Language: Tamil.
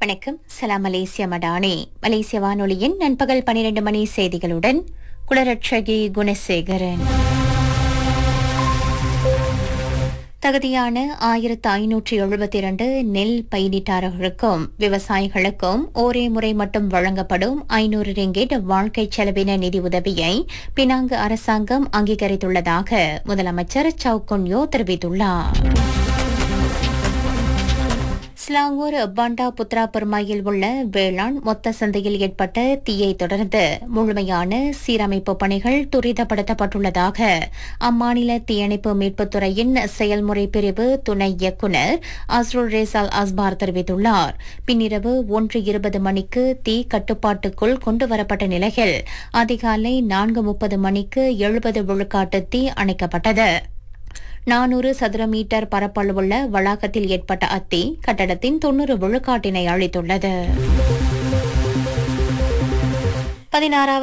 வணக்கம் சலாம் மலேசிய மடானே மலேசிய வானொலியின் நண்பகல் பனிரெண்டு மணி செய்திகளுடன் குளரட்சகி குணசேகரன் தகுதியான ஆயிரத்து ஐநூற்றி எழுபத்தி இரண்டு நெல் பயிரிட்டாளர்களுக்கும் விவசாயிகளுக்கும் ஒரே முறை மட்டும் வழங்கப்படும் ஐநூறு ரிங்கெட் வாழ்க்கை செலவின நிதி உதவியை பினாங்கு அரசாங்கம் அங்கீகரித்துள்ளதாக முதலமைச்சர் சவுகுன்யோ தெரிவித்துள்ளார் ஸ்லாங்கூர் பாண்டா புத்ரா பெருமாயில் உள்ள வேளாண் மொத்த சந்தையில் ஏற்பட்ட தீயை தொடர்ந்து முழுமையான சீரமைப்பு பணிகள் துரிதப்படுத்தப்பட்டுள்ளதாக அம்மாநில தீயணைப்பு மீட்புத் துறையின் செயல்முறை பிரிவு துணை இயக்குநர் அஸ்ருல் ரேசால் அஸ்பார் தெரிவித்துள்ளார் பின்னிரவு ஒன்று இருபது மணிக்கு தீ கட்டுப்பாட்டுக்குள் கொண்டுவரப்பட்ட நிலையில் அதிகாலை நான்கு முப்பது மணிக்கு எழுபது விழுக்காட்டு தீ அணைக்கப்பட்டது நானூறு சதுர மீட்டர் பரப்பளவுள்ள வளாகத்தில் ஏற்பட்ட அத்தீ கட்டடத்தின் தொன்னூறு விழுக்காட்டினை அளித்துள்ளது பதினாறாவது